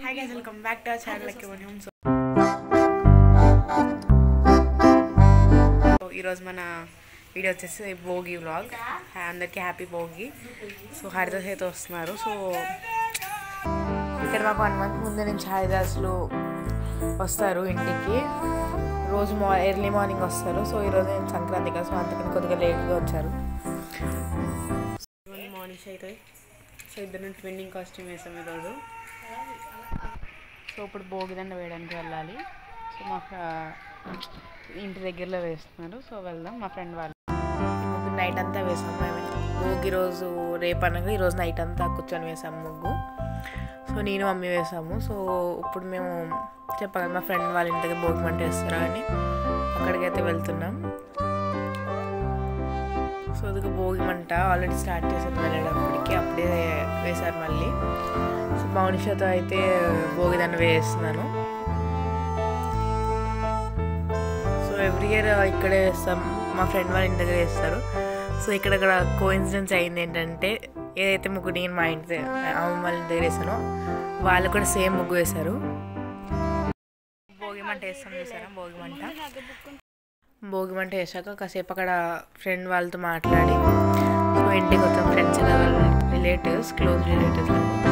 hi guys welcome back to our channel లెక్క home so ఈరోజు మన వీడియో వచ్చేసి భోగి వ్లాగ్ అందరికీ హ్యాపీ భోగి సో హరిదాస్ అయితే వస్తున్నారు సో ఇక్కడ మాకు వన్ మంత్ ముందు నుంచి హరిదాస్లు వస్తారు ఇంటికి రోజు మా ఎర్లీ మార్నింగ్ వస్తారు సో ఈరోజు నేను సంక్రాంతి కదా సో అందుకని కొద్దిగా లేట్గా వచ్చారు మార్నింగ్ అయితే సో ఇద్దరు ట్విన్నింగ్ కాస్ట్యూమ్ వేసాం ఈరోజు సో ఇప్పుడు భోగిదండ వేయడానికి వెళ్ళాలి సో మా ఫ్ర- ఇంటి దగ్గరలో వేస్తున్నారు సో వెళ్దాం మా ఫ్రెండ్ వాళ్ళు ముగ్గు నైట్ అంతా వేసాం మేము భోగి రోజు రేపు అనగా ఈరోజు నైట్ అంతా కూర్చొని వేసాము ముగ్గు సో నేను మమ్మీ వేసాము సో ఇప్పుడు మేము చెప్పాలి మా ఫ్రెండ్ వాళ్ళ ఇంటి దగ్గర భోగి మంట వేస్తారా అని అక్కడికైతే వెళ్తున్నాం సో అది భోగి మంట ఆల్రెడీ స్టార్ట్ చేసాను వెళ్ళేటప్పటికి అప్పుడే వేశారు మళ్ళీ సో మౌనిషతో అయితే భోగిదండ వేస్తున్నాను సో ఎవ్రీ ఇయర్ ఇక్కడే వేస్తాం మా ఫ్రెండ్ వాళ్ళ ఇంటి దగ్గర వేస్తారు సో ఇక్కడ ఇక్కడ కోఇన్సిడెన్స్ అయింది ఏంటంటే ఏదైతే ముగ్గు నేను మా ఇంటి దగ్గర అమ్మ వాళ్ళ ఇంటి దగ్గర వేసానో వాళ్ళు కూడా సేమ్ ముగ్గు వేశారు భోగి మంట వేస్తాం చూసారా భోగి మంట భోగి మంట వేసాక కాసేపు అక్కడ ఫ్రెండ్ వాళ్ళతో మాట్లాడి సో ఇంటికి వచ్చాం friends relatives close relatives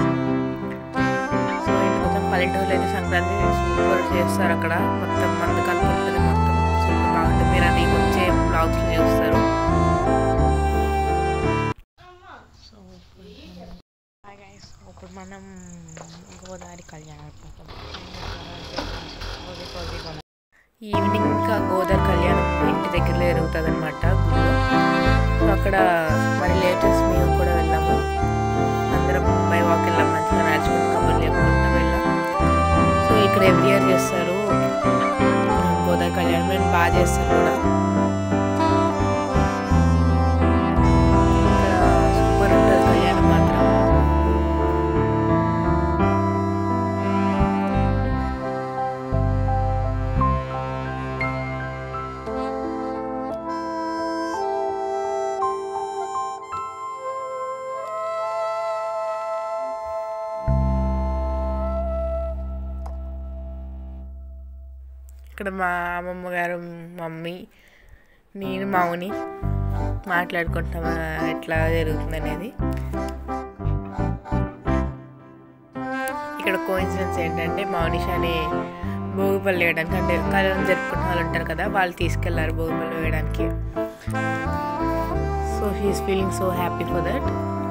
so ఇంటికి వచ్చాం పల్లెటూరులో అయితే సంక్రాంతి సూపర్ చేస్తారు అక్కడ మొత్తం మందు కలిపి ఉంటుంది మొత్తం సూపర్ బాగుంటుంది మీరు అది వచ్చే బ్లాగ్స్లో చూస్తారు సో హాయ్ గైస్ ఇప్పుడు మనం గోదావరి కళ్యాణం ఈవినింగ్ ఇంకా గోదావరి కళ్యాణం ఇంటి దగ్గరలో జరుగుతుంది అనమాట సో అక్కడ మా రిలేటివ్స్ మేము కూడా వెళ్ళాము అందరం బై వాక్ వెళ్ళాం మంచిగా నడుచుకుంటూ కబుర్లు చెప్పుకుంటూ వెళ్ళాం సో ఇక్కడ ఎవ్రీ ఇయర్ చేస్తారు గోదావరి కళ్యాణం నేను బాగా చేస్తారు కూడా ఇక్కడ సూపర్ ఉంటుంది కళ్యాణం మాత్రం ఇక్కడ మా అమ్మమ్మ గారు మమ్మీ నేను మౌని మాట్లాడుకుంటాం ఆ, ఎట్లా జరుగుతుంది అనేది ఇక్కడ కోఇన్సిడెన్స్ ఏంటంటే మౌనిషాని భోగిపల్లి వేయడానికి అంటే కళ్యాణం జరుపుకున్న వాళ్ళు ఉంటారు కదా వాళ్ళు తీసుకెళ్లారు భోగిపల్లి వేయడానికి so he's feeling so happy for that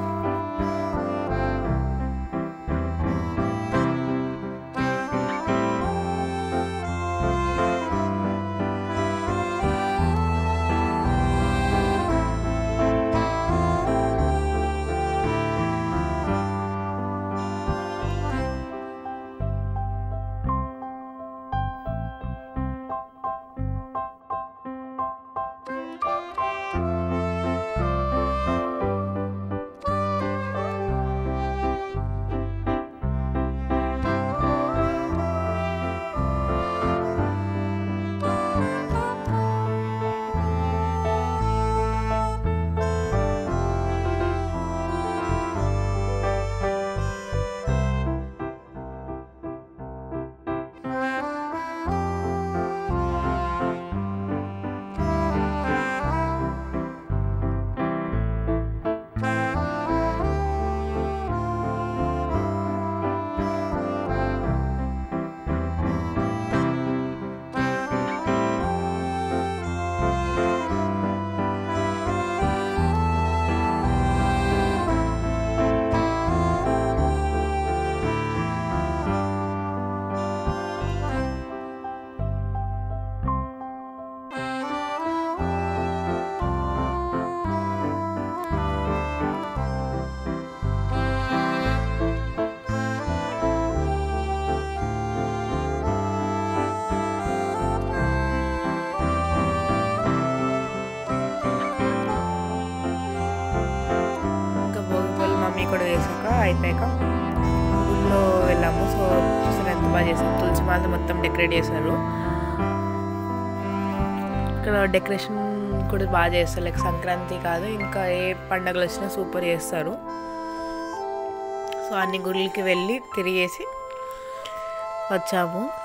ఇంకా భోగిపల్లి మమ్మీ కూడా వేసాక అయిపోయాక ఊళ్ళో వెళ్ళాము సో చూసారు ఎంత బాగా చేశారు తులసి మాలతో మొత్తం డెకరేట్ చేశారు ఇక్కడ డెకరేషన్ కూడా బాగా చేస్తారు లైక్ సంక్రాంతి కాదు ఇంకా ఏ పండగలు వచ్చినా సూపర్ చేస్తారు సో అన్ని గుళ్ళకి వెళ్ళి తిరిగేసి వచ్చాము